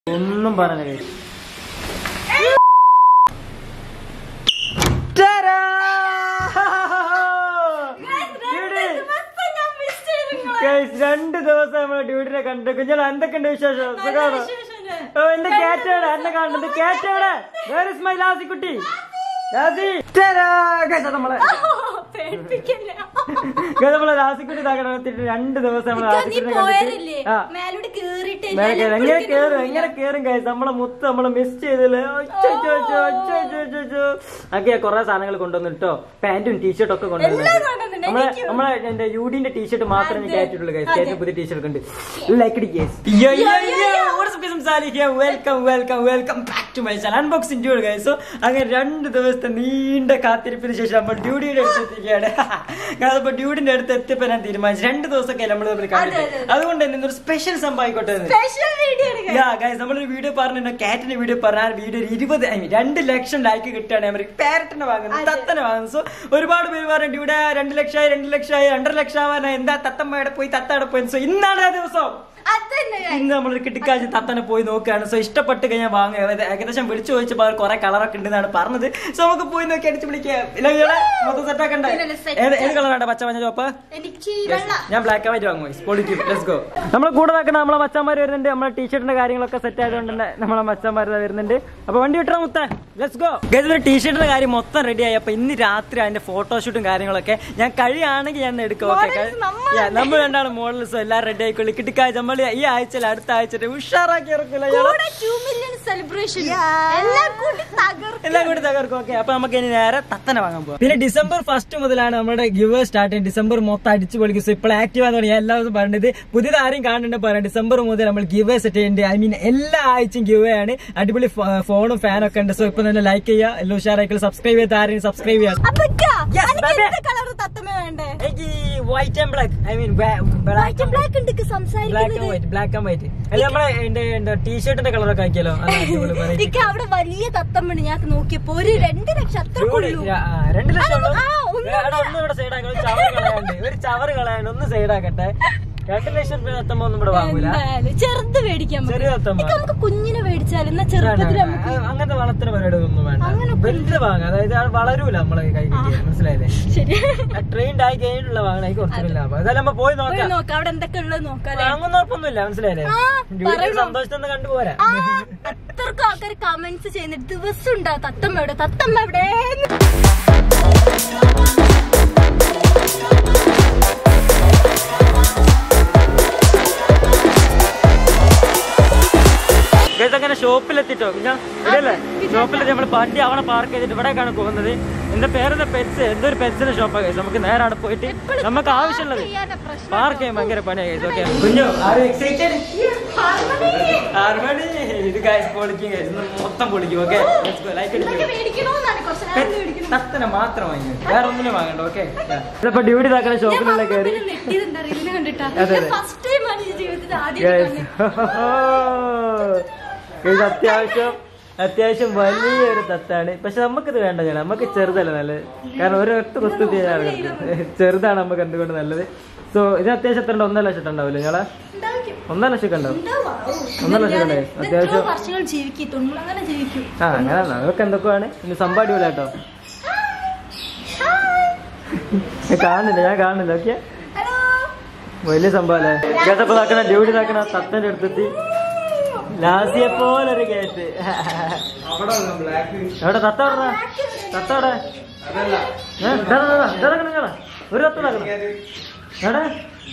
ഒന്നും പറഞ്ഞ രണ്ട് ദിവസം നമ്മളെ ഡ്യൂട്ടിനെ കണ്ടു കുഞ്ഞാൽ എന്തൊക്കെയുണ്ട് വിശേഷം സുഖാണോ ഓ എന്റെ കാറ്റോടെ എന്നെ കാണുന്നത് കാറ്റോടെ വേർ ഇസ് മൈ ലാസിക്കുട്ടി ലാസി ടാരാ. Guys, അത് നമ്മളെ Guys, നമ്മളെ ലാസിക്കുട്ടി താക്കണത്തിട്ട് രണ്ട് ദിവസം നമ്മളെ ലാസിക്കുട്ടിനെ പോയാലില്ലേ കണ്ടിട്ട് ആ മേലോട്ട് കേറിട്ട് മേലെ കേറി. എങ്ങനെ കേറും എങ്ങനെ കേറും കഴിച്ച് നമ്മളെ മുത്ത് നമ്മളെ മിസ് ചെയ്തില്ലേ ഒക്കെ കൊറേ സാധനങ്ങൾ കൊണ്ടുവന്നിട്ടോ പാന്റും ടീഷർട്ടും ഒക്കെ കൊണ്ടുവന്നു എല്ലാം കൊണ്ടുവന്നിട്ടുണ്ട്. നമ്മളെ എനിക്കും. നമ്മളെ എന്റെ യൂഡിന്റെ ടീഷർട്ട് മാത്രമേ അതെ. കയറ്റിട്ടുള്ളൂ കഴിച്ച് അതെ. കയറ്റി പുതിയ ടീഷർട്ട് ഉണ്ട് like welcome welcome welcome back to my channel unboxing dude guys so അങ്ങനെ രണ്ട് ദിവസത്തെ നീണ്ട കാത്തിരിപ്പിന് ശേഷം നമ്മൾ ഡ്യൂഡിയുടെ അടുത്ത് എത്തിക്കുകയാണ് അപ്പൊ ഡ്യൂഡിന്റെ അടുത്ത് എത്തിയപ്പോ ഞാൻ തീരുമാനിച്ചു രണ്ട് ദിവസമൊക്കെ നമ്മൾ തമ്മിൽ കണ്ടിട്ട് അതെ, അതെ. അതുകൊണ്ട് തന്നെ ഇന്നൊരു സ്പെഷ്യൽ സംഭവം ആയിക്കോട്ടെ എന്ന്. സ്പെഷ്യൽ വീഡിയോ എടുക്കാം യാ ഗൈസ് നമ്മളൊരു വീഡിയോ പറഞ്ഞു കാറ്റിന്റെ വീഡിയോ പറഞ്ഞ ആ വീഡിയോ ഇരുപത് I mean, രണ്ട് ലക്ഷം ലൈക്ക് കിട്ടുകയാണ് നമ്മൾ പാരറ്റിനെ വാങ്ങുന്നത് അതെ. തത്തനെ വാങ്ങുന്നത് സോ ഒരുപാട് പേര് പറഞ്ഞു ഇവിടെ രണ്ട് ലക്ഷമായി രണ്ട് ലക്ഷമായി രണ്ടര ലക്ഷം ആവാനാ എന്താ തത്തമ്മയുടെ പോയി തത്തയുടെ പോയി സോ ഇന്നാണ് ആ ദിവസം അതന്നെ guys. ഇന്ന് നമ്മളൊരു കിട്ടിക്കാഴ്ച തത്തനെ പോയി നോക്കുകയാണ് സോ ഇഷ്ടപ്പെട്ട് കഴിഞ്ഞാൽ വാങ്ങുക അതായത് ഏകദേശം വിളിച്ചു ചോദിച്ചപ്പോൾ അവർ കുറെ കളറൊക്കെ ഉണ്ടെന്നാണ് പറഞ്ഞത് സോ നമുക്ക് പോയി നോക്കി അടിച്ച് വിളിക്കാം ഇല്ല ഇയാളെ മൊത്തം സെറ്റ് ആക്കണ്ടേ ഇല്ല, set ഏത് ഏത് കളറാണ് പച്ച മഞ്ഞ ചോപ്പ് എനിക്ക് വെള്ള ഞാൻ ബ്ലാക്ക് ആൻഡ് വൈറ്റ് വാങ്ങും പൊളിക്കും ലെറ്റ്സ് ഗോ നമ്മളെ കൂടെ നടക്കുന്ന നമ്മളെ മച്ചാന്മാർ വരുന്നുണ്ട് നമ്മളെ ടീഷർട്ടിന്റെ കാര്യങ്ങളൊക്കെ സെറ്റ് ആയതുകൊണ്ട് തന്നെ നമ്മളെ മച്ചാന്മാർ ദാ വരുന്നുണ്ട് അപ്പൊ വണ്ടി വിട്ടാ മുത്ത ലെറ്റ്സ് ഗോ ഒരു ടീഷർട്ടിന്റെ കാര്യം മൊത്തം റെഡി ആയി അപ്പൊ ഇന്ന് രാത്രി അതിന്റെ ഫോട്ടോഷൂട്ടും കാര്യങ്ങളൊക്കെ ഞാൻ കഴിയുകയാണെങ്കിൽ ഞാൻ എടുക്കും ഓക്കെ Models നമ്മൾ നമ്മൾ രണ്ടാണ് മോഡൽസും എല്ലാം റെഡി ആയിക്കൊള്ളി കിട്ടിക്കാഴ്ച നമ്മൾ ഈ ആഴ്ചയിൽ അടുത്ത ആഴ്ച ഉഷാറാക്കി ഇറക്കില്ല കൂടെ ടു മില്യൺ സെലിബ്രേഷൻ എല്ലാം കൂടി തകർക്കും എല്ലാം കൂടി തകർക്കും ഓക്കെ അപ്പൊ നമുക്ക് ഇനി നേരെ തത്തനെ വാങ്ങാൻ പോകാം പിന്നെ ഡിസംബർ ഫസ്റ്റ് മുതലാണ് നമ്മുടെ ഗിവ് സ്റ്റാർട്ട് ചെയ്യുന്നത് ഡിസംബർ മൊത്തം അടിച്ചു പൊളിക്കും സോ ഇപ്പോൾ ആക്റ്റീവ് ആണെന്ന് ഞാൻ എല്ലാ ദിവസവും പറഞ്ഞത് പുതിയത് ആരും കാണുന്നുണ്ട് പറയാം ഡിസംബർ മുതൽ നമ്മൾ ഗിവ് സെറ്റ് ചെയ്യുന്നുണ്ട് ഐ മീൻ എല്ലാ ആഴ്ചയും ഗിവ് ആണ് അടിപൊളി ഫോണും ഫാനും ഒക്കെ ഉണ്ട് സോ ഇപ്പൊ തന്നെ ലൈക്ക് ചെയ്യുക എല്ലാം ഉഷാറാക്കി സബ്സ്ക്രൈബ് ചെയ്ത് ആരെയും സബ്സ്ക്രൈബ് ചെയ്യുക അപ്പൊ Yes, baby. കളർ തത്തമ്മ വേണ്ടേ എനിക്ക് white and black I mean white black ഉണ്ട് ബ്ലാക്ക് ആൻഡ് സംസാരിക്കുന്നത് വൈറ്റ് ബ്ലാക്ക് ആൻഡ് വൈറ്റ് അല്ല നമ്മളെ എന്റെ ടീഷർട്ടിന്റെ കളറൊക്കെ ആക്കിയാലോ അത് അടിപൊളി variety. എനിക്ക് അവിടെ വലിയ തത്തമ്മണ് ഞാൻ നോക്കിയപ്പോ ഒരു രണ്ട് ലക്ഷം അത്ര ചൂട് കൊള്ളൂ ആ, രണ്ട് ലക്ഷം ഉള്ളൂ? ആ, ഒന്നും എടാ, ഒന്ന് ഇവിടെ സൈഡ് ആക്കണം ഒരു ചവറ് കളയാണ്ട് ഒരു ചവറ് കളയാണ്ട് ഒന്ന് സൈഡ് ആക്കട്ടെ രണ്ട് ലക്ഷം രൂപ എത്തുമ്പോ ഒന്നും ഇവിടെ വാങ്ങൂല എന്തായാലും ചെറുത് മേടിക്കാൻ ചെറിയ തത്തമ്മ. ഇതൊക്കെ നമുക്ക് കുഞ്ഞിനെ മേടിച്ചാൽ എന്നാ ചെറുപ്പത്തിൽ നമുക്ക് ആ, അങ്ങനത്തെ വളർത്തുന്ന പരിപാടി ഒന്നും വേണ്ട അങ്ങനെ വലുത് വാങ്ങാം അതായത് അത് വളരൂല നമ്മളെ കൈ കിട്ടിയ മനസ്സിലായില്ലേ ശരി ട്രെയിൻഡ് ആയി കഴിഞ്ഞിട്ടുള്ള വാങ്ങണം എനിക്ക് കുറച്ചും ലാഭം അതായത് നമ്മ പോയി പോയി നോക്കാം നോക്കാം അവിടെ എന്തൊക്കെ ഉള്ളത് നോക്കാല്ലേ വാങ്ങുന്ന ഉറപ്പൊന്നുമില്ല മനസ്സിലായില്ലേ ആ, ഡ്യൂട്ടി പറയണം. സന്തോഷത്തൊന്ന് കണ്ടുപോരാ ആ അത്രക്കും ആൾക്കാർ കമന്റ്സ് ചെയ്യുന്ന ദിവസം ഉണ്ടാവും തത്തമ്മ എവിടെ തത്തമ്മ എവിടെ ഗൈസ് അങ്ങനെ ഷോപ്പിലെത്തിട്ടോ ഞാൻ ഇതല്ലേ ഷോപ്പിലെത്തി നമ്മൾ വണ്ടി അവിടെ പാർക്ക് ചെയ്തിട്ട് ഇവിടേക്കാണ് പോകുന്നത് എന്റെ പേരെന്താ പെറ്റ്സ് എന്തൊരു പെറ്റ്സിന്റെ ഷോപ്പാണ് ഗൈസ് നമുക്ക് നേരെ അവിടെ പോയിട്ട് നമുക്ക് ആവശ്യമുള്ളത് ചെയ്യാനാ പ്രശ്നം പാർക്ക് ചെയ്യാൻ ഭയങ്കര പണിയാണ് ഗൈസ് ഓക്കെ കുഞ്ഞു ആരും എക്സൈറ്റഡ് ആറുമണി ഇത് ഗൈസ് പൊളിക്കും ഗൈസ് മൊത്തം പൊളിക്കും ഓക്കെ ലൈക്ക് ഇതൊക്കെ അടിക്കും മേടിക്കണോന്നാണ് കുറച്ച് നേരം മേടിക്കണം തത്തനെ മാത്രം വാങ്ങി വേറെ ഒന്നിനും വാങ്ങണ്ട ഓക്കെ ഇതിപ്പോ ഡ്യൂട്ടി താക്കുന്ന ഷോപ്പിലുള്ള കയറി നെറ്റിയതെന്താ റീലിന് കണ്ടിട്ടാ അതെ, അതെ. ഫസ്റ്റ് ടൈം ആണ് ഈ ജീവിതത്തിൽ ആദ്യം ഗൈസ് ഗൈസ് അത്യാവശ്യം അത്യാവശ്യം വലിയൊരു തത്താണ് പക്ഷെ നമുക്കിത് വേണ്ട ഞാൻ നമുക്ക് ചെറുതല്ല നല്ലത് കാരണം ഒരു ഒറ്റ കുസ്തി ചെറുതാണ് നമുക്ക് എന്തുകൊണ്ട് നല്ലത് സോ ഇത് അത്യാവശ്യം എത്ര ഉണ്ട്? ഒന്നര ലക്ഷം ഉണ്ടാവില്ലേ ഞങ്ങളെ ഒന്നര ലക്ഷം ഉണ്ടാവും ഒന്നര ലക്ഷം ഉണ്ടായി അത്യാവശ്യം വർഷങ്ങൾ ജീവിക്കും തൊണ്ണൂറങ്ങനെ ജീവിക്കും ആ അങ്ങനെ നമുക്ക് എന്തൊക്കെയാണ് ഇനി സമ്പാടിക്കൂല കേട്ടോ ഞാൻ കാണുന്നില്ല ഞാൻ കാണുന്നില്ല ഓക്കെ ഹലോ വലിയ സംഭവം അല്ലേ കേട്ടപ്പോ താക്കണ ഡ്യൂട്ടി താക്കണ തത്തന്റെ അടുത്തെത്തി ലാസിയെ പോലൊരു കേട്ട് എവിടെ തത്ത എവിടെടാ? തത്ത എവിടെ ഏ, ദാ, ദാ, ദാ, ദാ കിടക്കണ് ഇങ്ങടാ. ഒരു തത്ത താക്കണം എവിടെ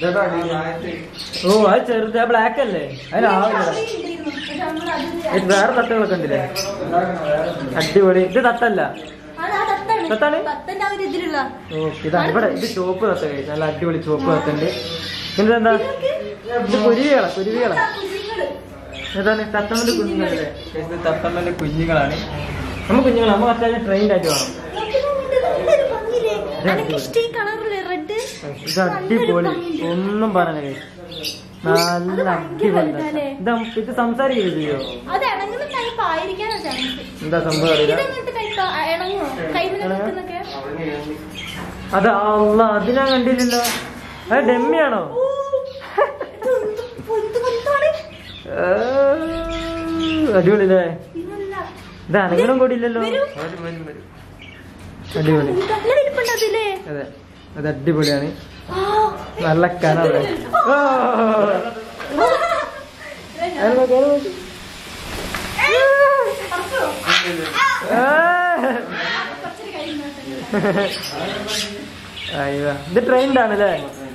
ഓ അത് ചെറുത് ബ്ലാക്ക് അല്ലേ അതിനാവില്ല ഇത് വേറെ തത്തകളൊക്കെ ഉണ്ടല്ലേ അടിപൊളി ഇത് തത്തല്ല തത്താണ്? തത്തന്റെ ആ ഒരു ഇതിലുള്ള ഓ ഇതാണ് ഇവിടെ ഇത് ചുവപ്പ് തത്ത കഴിച്ചു നല്ല അടിപൊളി ചുവപ്പ് തത്തുണ്ട് പിന്നെ എന്താ ഇത് കുരുവികളാ കുരുവികളാ ഏതാണ് തത്തമ്മന്റെ കുഞ്ഞുങ്ങളല്ലേ ഇത് തത്തമ്മന്റെ കുഞ്ഞുങ്ങളാണ് നമ്മ കുഞ്ഞുങ്ങൾ നമ്മ അത്യാവശ്യം ട്രെയിൻഡ് ആയിട്ട് വേണം ഇഷ്ടം ഈ കളറില്ലേ റെഡ് ഇത് അടിപൊളി ഒന്നും പറഞ്ഞ നല്ല അടിപൊളി തത്ത. ഇത് നമുക്ക് ഇത് സംസാരിക്കുകയും ചെയ്യോ അത് ഇണങ്ങുന്ന ടൈപ്പ് ആയിരിക്കാനാ ചാൻസ് എന്താ സംഭവം അറിയില്ല ഇതെങ്ങനത്തെ ടൈപ്പ് ഇണങ്ങുമോ കൈമിൽ നിൽക്കുന്നൊക്കെ അത് അല്ല അത് ഞാൻ കണ്ടില്ലല്ലോ അത് ഡെമ്മിയാണോ എന്ത് എന്താണ് ഏ, അടിപൊളിയല്ലേ ഇതല്ല. ഇത് അനങ്ങണം കൂടി ഇല്ലല്ലോ വരൂ. അടിപൊളി നല്ല വലിപ്പമുണ്ട് അതില്ലേ? അതെ അത് അടിപൊളിയാണ് ആ. നല്ല കനവ് ഓ. അത് നോക്ക്, അത് നോക്ക്. ആ. കുറച്ചൊരു കൈ ഇങ്ങോട്ട്. അയ്യോ ഇത് ട്രെയിൻഡ് ആണല്ലേ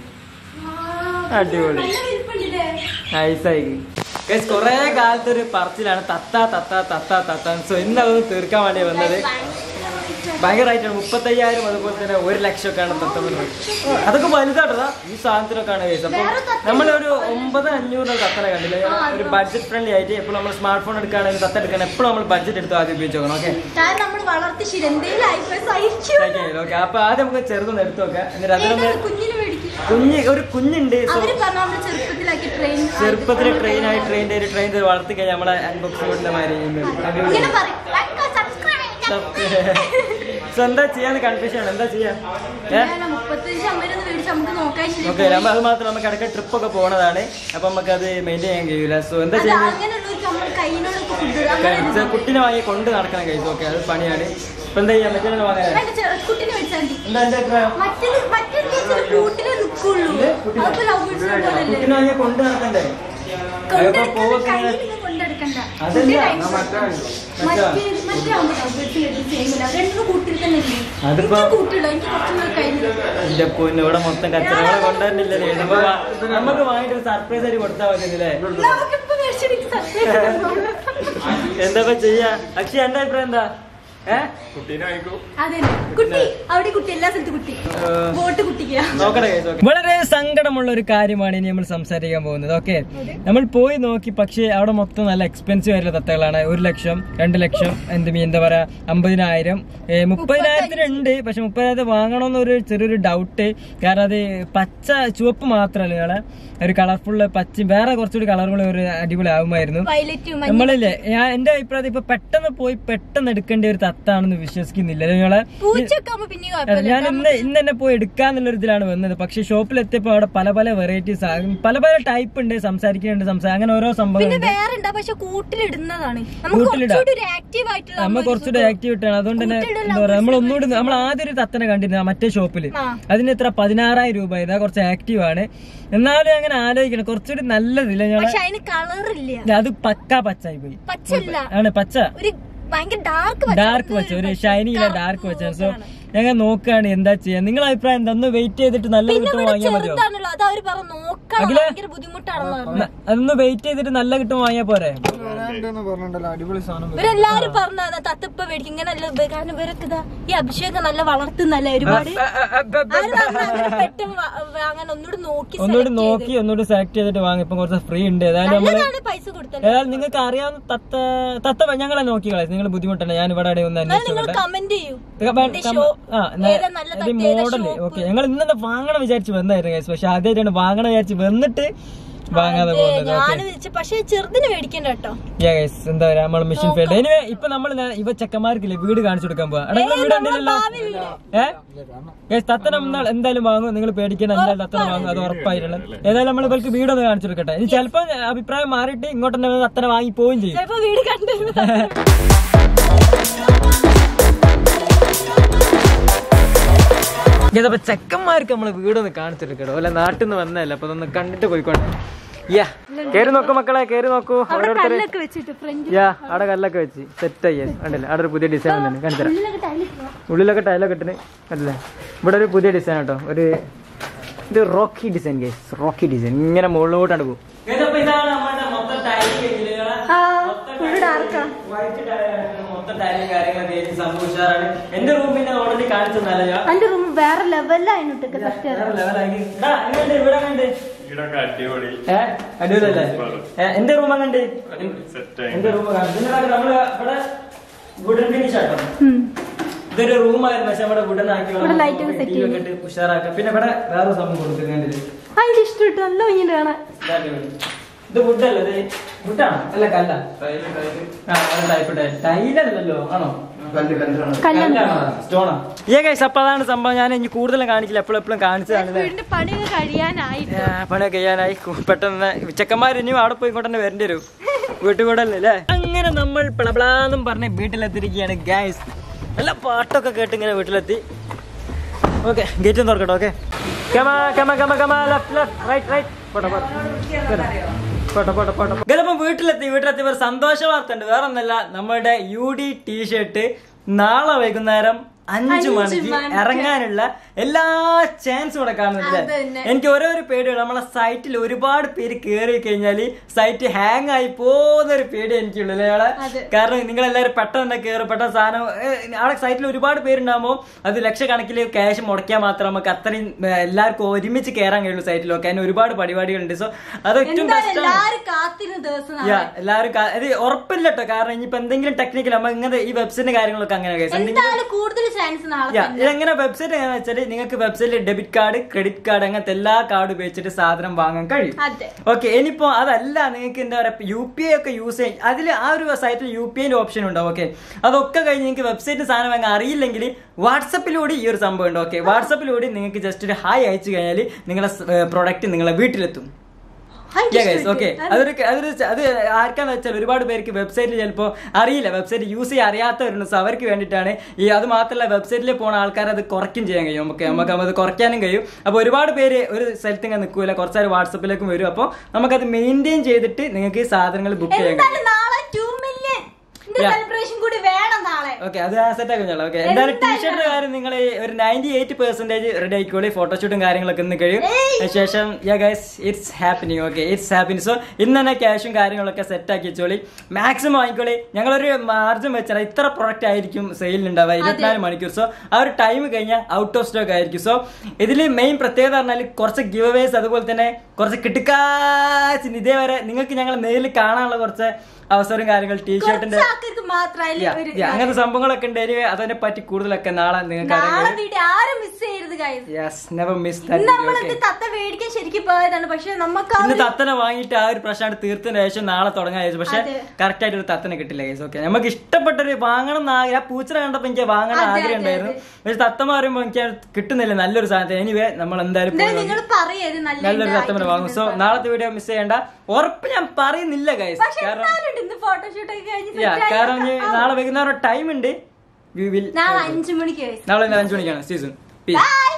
ആ. അടിപൊളി. നല്ല വലിപ്പമുണ്ടല്ലേ? ഐസായി കൊറേ കാലത്തെ ഒരു പറച്ചിലാണ് തത്ത തത്ത തത്ത തത്ത സോ ഇന്ന് അതൊന്ന് തീർക്കാൻ വേണ്ടി വന്നത് ഭയങ്കരമായിട്ടാണ് മുപ്പത്തയ്യായിരം അതുപോലെ തന്നെ ഒരു ലക്ഷം ഒക്കെയാണ് തത്ത വരുന്നത് അതൊക്കെ വലുതാട്ടതാ ഈ സാധനത്തിനൊക്കെയാണ് കേസ് അപ്പൊ വേറെ തത്ത നമ്മളൊരു ഒമ്പത് അഞ്ഞൂറ് തത്തനെ കണ്ടില്ലേ ഒരു ബഡ്ജറ്റ് ഫ്രണ്ട്ലി ആയിട്ട് എപ്പോഴും നമ്മൾ സ്മാർട്ട് ഫോൺ എടുക്കുകയാണെങ്കിൽ തത്ത എടുക്കണം എപ്പോഴും നമ്മൾ ബഡ്ജറ്റ് എടുത്ത് ആദ്യം ഉപയോഗിച്ച് നോക്കണം ഓക്കെ കാരണം നമ്മൾ വളർത്തി ശരി എന്തെങ്കിലും ആയിപ്പോയി സഹിച്ചു ഓക്കെ അപ്പൊ ആദ്യം നമുക്ക് ചെറുതൊന്ന് എടുത്തു നോക്കാം എന്നിട്ട് അതിനൊന്ന് ഏതാണ് കുഞ്ഞിന് മേടിക്കും കുഞ്ഞ് ഒരു കുഞ്ഞുണ്ട് സോ അവര് പറഞ്ഞു നമ്മള് ചെറുപ്പത്തിലാക്കി ട്രെയിൻ ചെറുപ്പത്തിൽ ട്രെയിൻ ആയി ട്രെയിൻ ഒരു ട്രെയിൻ വളർത്തി കഴിഞ്ഞാൽ നമ്മളെ അൺബോക്സിംഗ് കൊടുത്ത മാതിരി ഇങ്ങനെ പറയും "Like, subscribe." സോ എന്താ ചെയ്യാന്ന് കൺഫ്യൂഷൻ ആണ് എന്താ ചെയ്യാ ഏഹ് ഞാൻ മുപ്പത്തഞ്ച് അമ്പതിനൊന്ന് മേടിച്ച് നമുക്ക് നോക്കാൻ ശരി ഓക്കെ നമ്മൾ അത് മാത്രം നമുക്ക് ഇടയ്ക്ക് ട്രിപ്പ് ഒക്കെ പോണതാണ് അപ്പൊ നമുക്ക് അത് മെയിൻറ്റെയിൻ ചെയ്യാൻ കഴിയൂല സോ എന്താ അത് ചെയ്യുന്നത് അങ്ങനെയുള്ളവർക്ക് നമ്മൾ കയ്യിനോടൊക്കെ ഫുഡ് അങ്ങനെ കുട്ടിനെ വാങ്ങി കൊണ്ട് നടക്കണം കഴിച്ചു ഓക്കെ അത് പണിയാണ് ഇപ്പൊ എന്താ ചെയ്യാൻ പറ്റുന്ന വാങ്ങാൻ വേണ്ട, ചെറു- കുട്ടീനെ മേടിച്ചാൽ മതി എന്താ എന്റെ അഭിപ്രായം മറ്റേത് മറ്റേത് വെച്ചാൽ കൂട്ടിനെ നിൽക്കുള്ളൂ അപ്പൊ ലവ് ബേർഡ്സിനെ പോലല്ലേ കുട്ടിനെ വാങ്ങി കൊണ്ട് നടക്കണ്ടേ അപ്പൊ കൊണ്ടെടുക്കണ്ട പോവൊക്കെ കയ്യിൽ നിന്ന് കൊണ്ടെടുക്കണ്ട അതല്ല, കുട്ടി ആ time മറ്റേ മറ്റേ മറ്റേ ആവുമ്പോ ലവ് ബേർഡ്സിന് എടുത്ത് ചെയ്യുന്നില്ല രണ്ടും കൂട്ടിൽ തന്നെ ഇല്ലേ അതിപ്പോ- എനിക്ക് കൂട്ടില്ല എനിക്ക് കുറച്ചുകൂടെ കയ്യിൽ എന്റെ പൊന്ന് ഇവിടെ മൊത്തം കച്ചറകളെ കൊണ്ടുവരുന്നില്ലല്ലേ ഇതിപ്പോ വാ- നമുക്ക് വാങ്ങിട്ട് ഒരു സർപ്രൈസ് ആയിട്ട് കൊടുത്താൽ മതിയല്ലേ നമുക്കിപ്പോ മേടിച്ചെടുത്ത് സർപ്രൈസ് എന്താ ഇപ്പൊ ചെയ്യാ അക്ഷയ എന്റെ അഭിപ്രായം എന്താ ഏഹ് അതെ കുട്ടി അവിടെ കുട്ടി എല്ലാ സ്ഥലത്തും കുട്ടി ഏഹ്. ബോട്ട് കുട്ടിക്കാ നോക്കട്ടെ guys, okay. വളരെ സങ്കടമുള്ള ഒരു കാര്യമാണ് ഇനി നമ്മൾ സംസാരിക്കാൻ പോകുന്നത് ഓക്കെ നമ്മൾ പോയി നോക്കി പക്ഷേ അവിടെ മൊത്തം നല്ല എക്സ്പെൻസീവ് ആയിട്ടുള്ള തത്തകളാണ് ഒരു ലക്ഷം രണ്ട് ലക്ഷം എന്ത് മീ എന്താ പറയാ അമ്പതിനായിരം ഏ, മുപ്പതിനായിരത്തിന് ഉണ്ട് പക്ഷെ മുപ്പതിനായിരത്തിന് വാങ്ങണമെന്നൊരു ചെറിയൊരു ഡൗട്ട് കാരണം അത് പച്ച ചുവപ്പ് മാത്രമല്ല ഇയാളെ ഒരു കളർഫുൾ പച്ച വേറെ കുറച്ചുകൂടി കളറുകൾ ഒരു അടിപൊളി ആകുമായിരുന്നു വയലറ്റും നമ്മളില്ലേ ഞാൻ എന്റെ അഭിപ്രായത്തിൽ ഇപ്പൊ പെട്ടെന്ന് പോയി പെട്ടെന്ന് എടുക്കേണ്ട ഒരു തത്താണെന്ന് വിശ്വസിക്കുന്നില്ല നിങ്ങളെ പൂച്ചയൊക്കെ ആവുമ്പോ പിന്നെ കുഴപ്പമില്ല ഞാൻ ഇന്ന് ഇന്ന് തന്നെ പോയി എടുക്കാന്നുള്ള ഇതിലാണ് വന്നത് പക്ഷെ ഷോപ്പിൽ എത്തിയപ്പോ അവിടെ പല പല വെറൈറ്റീസ് പല പല ടൈപ്പ് ഉണ്ട് സംസാരിക്കുന്നുണ്ട് സംസാരം അങ്ങനെ ഓരോ സംഭവം പിന്നെ വേറെ ഉണ്ടാ പക്ഷെ കൂട്ടിലിടുന്നതാണ് നമുക്ക് കൂട്ടിലിടാം. കുറച്ചുകൂടി ഒരു ആക്റ്റീവ് ആയിട്ടുള്ള നമ്മൾ കുറച്ചുകൂടെ ആക്ടിവിറ്റി ആണ് അതുകൊണ്ട് തന്നെ എന്താ പറയാ നമ്മൾ ഒന്നുകൂടി നമ്മൾ ആദ്യം ഒരു തത്തനെ കണ്ടിരുന്നു മറ്റേ ഷോപ്പിൽ ആ. അതിന് എത്ര പതിനാറായിരം രൂപ ആയിരുന്നു അത് കുറച്ച് ആക്റ്റീവ് ആണ് എന്നാലും അങ്ങനെ ആലോചിക്കണം കുറച്ചുകൂടി നല്ലതില്ല ഞങ്ങളെ പക്ഷെ അതിന് കളർ ഇല്ല അത് പക്കാ പച്ചായി പോയി പച്ചല്ല ആണ് പച്ച ഒരു ഭയങ്കര ഡാർക്ക് ഡാർക്ക് വെച്ച ഒരു ഷൈനി ഇല്ല ഡാർക്ക് വെച്ച സോ ഞങ്ങൾ നോക്കുകയാണ് എന്താ ചെയ്യാ നിങ്ങളെ അഭിപ്രായം എന്താ ഒന്ന് വെയിറ്റ് ചെയ്തിട്ട് നല്ല പിന്നെ കിട്ടും ഇവിടെ വാങ്ങിയാൽ മതിയോ ചെറുതാണല്ലോ അത് അവര് പറഞ്ഞു നോക്കണം അഖിലേ? ഭയങ്കര ബുദ്ധിമുട്ടാണെന്ന് പറഞ്ഞു ന- അതൊന്ന് വെയിറ്റ് ചെയ്തിട്ട് നല്ല കിട്ടും വാങ്ങിയാ പോരെ ഇവരെല്ലാരും പറഞ്ഞു തത്തപ്പ മേടിക്കും ഇങ്ങനെ അല്ല ഇവ- കാരണം ഇവരൊക്കെ ഇതാ ഈ അഭിഷേകം നല്ല വളർത്തുന്നല്ലേ ഒരുപാട് ആര് പറഞ്ഞു അങ്ങനെ പെട്ടെന്ന് വാ- അങ്ങനെ ഒന്നുകൂടി നോക്കി ഒന്നുകൂടി select നോക്കി ഒന്നുകൂടി സെലക്ട് ചെയ്തിട്ട് വാങ്ങി ഇപ്പൊ കുറച്ച് ഫ്രീ ഉണ്ട് ഏതായാലും നമ്മള് നല്ലതാണ് പൈസ കൊടുത്തത് ഏതായാലും നിങ്ങൾക്ക് അറിയാവുന്ന തത്ത തത്ത ഞങ്ങളെ നോക്കിക്കളെ നിങ്ങൾ ബുദ്ധിമുട്ടുണ്ട് ഞാൻ ഇവിടെ ഒന്ന് നിങ്ങൾ അന്വേഷിച്ചോട്ടെ കമന്റ് ചെയ്യൂ ആ ഏതാ നല്ല തത്ത, ഏതാ മോഡല് shop? ഓക്കെ ഞങ്ങൾ ഇന്നെ വാങ്ങണം വിചാരിച്ച് വന്നായിരുന്നു guys. പക്ഷെ ആദ്യമായിട്ടാണ് വാങ്ങണം വിചാരിച്ച് വന്നിട്ട് വാങ്ങാതെ പോകുന്നത് ഓക്കെ ഞാൻ പക്ഷെ ചെറുതിന് മേടിക്കണ്ട കേട്ടോ ഗൈസ് എന്താ പറയാ നമ്മൾ മിഷൻ ഫീൽഡ് എനിവേ ഇപ്പൊ നമ്മൾ ഇവ ചെക്കന്മാർക്കില്ലേ വീട് കാണിച്ചു കൊടുക്കാൻ പോവാ എടാ നിങ്ങളെ വീട് ഉണ്ടല്ലോ ഏ ഗൈസ് തത്തനം എന്നാൽ എന്തായാലും വാങ്ങും നിങ്ങൾ പേടിക്കണം എന്തായാലും തത്തനം വാങ്ങും അത് ഉറപ്പായിട്ടുള്ള ഏതായാലും നമ്മൾ ഇവർക്ക് വീടൊന്ന് കാണിച്ചു കൊടുക്കട്ടെ ഇനി ചിലപ്പോ അഭിപ്രായം മാറിയിട്ട് ഇങ്ങോട്ട് തന്നെ വന്ന് തത്തനെ വാങ്ങി പോവുകയും ചെയ്യും ചിലപ്പോ വീട് കണ്ടു ഇതപ്പോ ചെക്കന്മാർക്ക് നമ്മള് വീടൊന്ന് കാണിച്ചെടുക്കടോ അല്ല നാട്ടിൽ നിന്ന് വന്നതല്ല അപ്പൊ അതൊന്ന് കണ്ടിട്ട് പോയിക്കോട്ടെ യാ കേറി നോക്കൂ മക്കളെ കേറി നോക്കൂ അവിടെ ഓരോരുത്തര് കല്ലൊക്കെ വെച്ചിട്ട് ഫ്രണ്ട് യാ അവിടെ കല്ലൊക്കെ വെച്ച് സെറ്റ് ആയി കണ്ടില്ല അവിടെ ഒരു പുതിയ ഡിസൈൻ തന്നെ കാണിച്ചരാ ഉള്ളിലൊക്കെ ടൈലിട്ട് ഉള്ളിലൊക്കെ ടൈലൊക്കെ ഇട്ടിന് കണ്ടില്ലേ ഇവിടെ ഒരു പുതിയ ഡിസൈൻ കേട്ടോ ഒരു ഇത് rocky design guys rocky design ഇങ്ങനെ മുകളിലോട്ടാണ് പോകും ഫുള്ള് ഡാർക്കാ എന്റെ റൂമിന്റെ ഓൾറെഡി കാണിച്ചു തന്നാലോ ഞാൻ എന്റെ റൂം വേറെ ലെവലിലായിരുന്നു ഇട്ടൊക്കെ സത്യം വേറെ level ആയി. ദാ, ഇങ്ങണ്ട്, ഇവിടെ കണ്ട് ഇവിടൊക്കെ അടിപൊളി ഏ അടിപൊളിയല്ലേ ഏ, എന്റെ റൂം കണ്ട് സെറ്റ് എന്റെ റൂം നമ്മള് ഇവിടെ വുഡൻ ഫിനിഷ് ആട്ടോ ഇതൊരു റൂമായിരുന്നു പക്ഷെ നമ്മുടെ വുഡൻ ആക്കി ഇവിടെ light ഒക്കെ set ചെയ്തു. ഇട്ട് ഉഷാറാക്കാം പിന്നെ ഇവിടെ വേറെ സംഭവം കൊടുക്കുന്നുണ്ട് അതിന്റെ ഇഷ്ടപ്പെട്ടു നല്ല ഭംഗിയുണ്ട് കാണാൻ ഇത് വുഡല്ല ഇത് വുഡാണോ അല്ല കല്ല ആ ടൈപ്പ് ടൈലല്ലല്ലോ ആണോ സ്റ്റോണാ ഏ ഗൈസ് അപ്പൊ അതാണ് സംഭവം ഞാൻ ഇനി കൂടുതലും കാണിക്കില്ല എപ്പോഴും എപ്പോഴും കാണിച്ചതാണ് വീടിന്റെ പണിയൊക്കെ കഴിയാനായിട്ട് ആ, പണിയൊക്കെ ചെയ്യാനായി കു- പെട്ടെന്ന് ചെക്കന്മാർ ഇനിയും അവിടെ പോയി ഇങ്ങോട്ട് തന്നെ വരേണ്ടി വരും വീട്ടുകൂടല്ലേ അല്ലേ അങ്ങനെ അങ്ങനെ നമ്മൾ പിളപിളാന്നും പറഞ്ഞ് വീട്ടിലെത്തിയിരിക്കുകയാണ് ഗൈസ് നല്ല പാട്ടൊക്കെ കേട്ട് ഇങ്ങനെ വീട്ടിലെത്തി ഓക്കെ ഗേറ്റും തുറക്കട്ടെ ഓക്കെ കമ കമ കമ കമ ലെഫ്റ്റ് ലെഫ്റ്റ് റൈറ്റ് റൈറ്റ് പോട്ടെ പോട്ടെ പോട്ടെ പോട്ടെ പോട്ടെ ഗലപ്പം വീട്ടിലെത്തി വീട്ടിലെത്തി ഒരു സന്തോഷ വാർത്ത ഉണ്ട് വേറെ ഒന്നല്ല നമ്മുടെ യു ഡി ടീഷർട്ട് നാളെ വൈകുന്നേരം അഞ്ചു അഞ്ച് മണിക്ക് മണിക്ക്. ഇറങ്ങാനുള്ള എല്ലാ ചാൻസും ഇവിടെ കാണുന്നുണ്ട് അതന്നെ. എനിക്ക് ഓരോ ഒരു പേടിയാണ് നമ്മളെ സൈറ്റിൽ ഒരുപാട് പേര് കയറി കഴിഞ്ഞാല് സൈറ്റ് ഹാങ് ആയി പോകുന്ന ഒരു പേടി എനിക്കുള്ളൂ അല്ലേ അവിടെ അതെ. കാരണം നിങ്ങൾ എല്ലാവരും പെട്ടെന്ന് തന്നെ കയറും പെട്ടെന്ന് സാധനം ഏ, അവിടെ സൈറ്റിൽ ഒരുപാട് പേരുണ്ടാകുമ്പോൾ അത് ലക്ഷക്കണക്കിൽ ക്യാഷ് മുടക്കിയാൽ മാത്രം നമുക്ക് അത്രയും ഏ, എല്ലാവർക്കും ഒരുമിച്ച് കയറാൻ കഴിയുള്ളൂ സൈറ്റിലൊക്കെ അതിന് ഒരുപാട് പരിപാടികളുണ്ട് സോ അത് ഏറ്റവും എന്തായാലും ബെസ്റ്റ് ആണ് എല്ലാരും കാത്തിരുന്ന ദിവസം നാളെ. യാ എല്ലാവരും കാ- ഇത് ഉറപ്പില്ല കേട്ടോ കാരണം ഇനിയിപ്പോ എന്തെങ്കിലും ടെക്നിക്കൽ നമ്മൾ ഇങ്ങനെ ഈ വെബ്സൈറ്റിന്റെ കാര്യങ്ങളൊക്കെ അങ്ങനെ guys. എന്തെങ്കിലും എന്തായാലും കൂടുതൽ ചാൻസ് നാളെ യാ, തന്നെ. ഇതെങ്ങനെ വെബ്സൈറ്റ് എങ്ങനെയാ വെച്ചാൽ നിങ്ങൾക്ക് വെബ്സൈറ്റിൽ ഡെബിറ്റ് കാർഡ് ക്രെഡിറ്റ് കാർഡ് അങ്ങനത്തെ എല്ലാ കാർഡ് ഉപയോഗിച്ചിട്ട് സാധനം വാങ്ങാൻ കഴിയും അതെ ഓക്കെ ഇനിയിപ്പോ അതല്ല നിങ്ങൾക്ക് എന്താ പറയാ യു പി ഐ ഒക്കെ യൂസ് ചെയ്യും അതിൽ ആ ഒരു സൈറ്റിൽ യു പി ഐന്റെ ഓപ്ഷൻ ഉണ്ടാവും ഓക്കെ അതൊക്കെ കഴിഞ്ഞ് നിങ്ങൾക്ക് വെബ്സൈറ്റ് സാധനം വാങ്ങാൻ അറിയില്ലെങ്കിൽ വാട്സപ്പിലൂടെ ഈ ഒരു സംഭവം ഉണ്ട് ഓക്കെ വാട്സപ്പിലൂടെ നിങ്ങൾക്ക് ജസ്റ്റ് ഒരു ഹായ് അയച്ചു കഴിഞ്ഞാൽ നിങ്ങളെ പ്രൊഡക്റ്റ് നിങ്ങളെ വീട്ടിലെത്തും ഓക്കെ അതൊരു അതൊരു ച- അത് ആർക്കാന്ന് വെച്ചാൽ ഒരുപാട് പേർക്ക് വെബ്സൈറ്റിൽ ചിലപ്പോൾ അറിയില്ല വെബ്സൈറ്റ് യൂസ് ചെയ്യാൻ അറിയാത്തവരുണ്ട് സോ അവർക്ക് വേണ്ടിയിട്ടാണ് ഈ അത് മാത്രമല്ല വെബ്സൈറ്റിൽ പോകുന്ന ആൾക്കാർ അത് കുറയ്ക്കും ചെയ്യാൻ കഴിയും നമുക്ക് നമുക്ക് അത് കുറയ്ക്കാനും കഴിയും അപ്പോൾ ഒരുപാട് പേര് ഒരു സ്ഥലത്ത് ഇങ്ങനെ നിൽക്കൂല കുറച്ചാൽ വാട്സപ്പിലേക്കും വരും അപ്പോൾ നമുക്കത് മെയിൻറ്റെയിൻ ചെയ്തിട്ട് നിങ്ങൾക്ക് ഈ സാധനങ്ങൾ ബുക്ക് ചെയ്യാൻ കഴിയും എന്തായാലും നാളെ ടു മില്യൺ Yeah. സെലിബ്രേഷൻ കൂടി വേണം നാളെ ഓക്കെ അത് സെറ്റ് ആക്കി ഓക്കെ എന്തായാലും എന്തായാലും ടീഷർട്ടിന്റെ കാര്യം നിങ്ങൾ ഒരു നയൻറ്റി എയ്റ്റ് പെർസെന്റേജ് റെഡി ആയിക്കോളി ഫോട്ടോഷൂട്ടും കാര്യങ്ങളൊക്കെ ഇന്ന് കഴിയും ഏയ്. അതിനുശേഷം yeah guys it's happening okay it's happening so ഇന്ന് തന്നെ ക്യാഷും കാര്യങ്ങളൊക്കെ സെറ്റ് ആക്കി വെച്ചോളി മാക്സിമം വാങ്ങിക്കോളി ഞങ്ങളൊരു മാർജിൻ വെച്ചാൽ ഇത്ര പ്രൊഡക്റ്റ് ആയിരിക്കും സെയിലിൽ ഉണ്ടാവുക ഇരുപത്തിനാല് മണിക്കൂർ സോ ആ ഒരു ടൈം കഴിഞ്ഞാൽ ഔട്ട് ഓഫ് സ്റ്റോക്ക് ആയിരിക്കും സോ ഇതിൽ മെയിൻ പ്രത്യേകത പറഞ്ഞാൽ കുറച്ച് ഗിവ് അവേസ് അതുപോലെ തന്നെ കുറച്ച് കിട്ടുക്കാച്ചിന് ഇതേവരെ നിങ്ങൾക്ക് ഞങ്ങൾ നേരിൽ കാണാനുള്ള കുറച്ച് അവസരം കാര്യങ്ങൾ ടീഷർട്ടിന്റെ കുറച്ച് ആൾക്കാർക്ക് മാത്രമല്ല Yeah, ഒരു yeah, അങ്ങനത്തെ സംഭവങ്ങളൊക്കെ ഉണ്ട് anyway, അതിനെ പറ്റി കൂടുതലൊക്കെ നാളെ നിങ്ങൾക്ക് നാളെ അറിയാം വീഡിയോ ആരും മിസ് ചെയ്യരുത് guys. യെസ് നെവർ മിസ് ഇന്ന് നമ്മളിത് തത്ത മേടിക്കാൻ ശരിക്കും പോയതാണ് പക്ഷെ നമുക്ക് ആ ഇന്ന് ഒരു- തത്തനെ വാങ്ങിയിട്ട് ആ ഒരു പ്രശ്നം തീർത്തതിന് ശേഷം നാളെ തുടങ്ങാൻ വിചാരിച്ചു പക്ഷെ അതെ. കറക്റ്റ് ആയിട്ട് ഒരു തത്തനെ കിട്ടില്ല ഗൈസ് ഓക്കെ നമുക്ക് ഇഷ്ടപ്പെട്ടൊരു വാങ്ങണം എന്ന് ആഗ്രഹം ആ പൂച്ചനെ കണ്ടപ്പോ എനിക്ക് വാങ്ങണം അതെ, ആഗ്രഹം അതെ, ഉണ്ടായിരുന്നു പക്ഷെ തത്തമ്മ പറയുമ്പോ എനിക്ക് അത് കിട്ടുന്നില്ല നല്ലൊരു സാധനത്തിന് എനിവേ നമ്മൾ എന്തായാലും പോയി നിങ്ങൾ പറയത് നല്ല നല്ലൊരു ഇന്ന തത്തമ്മനെ വാങ്ങും സോ items നാളത്തെ വീഡിയോ മിസ് ചെയ്യണ്ട ഉറപ്പ് ഞാൻ പറയുന്നില്ല ഗൈസ് പക്ഷെ കാരണം എന്നാലും ഇന്ന് ഫോട്ടോഷൂട്ട് ഒക്കെ കഴിഞ്ഞ് yeah, set ആയി കാരണം ഇനി നോക്കാം. നാളെ വൈകുന്നേരം ടൈം ഉണ്ട് വി വിൽ നാളെ അഞ്ചു മണിക്ക് guys. നാളെ അഞ്ചു മണിക്കാണ് സീസൺ പീസ് Bye.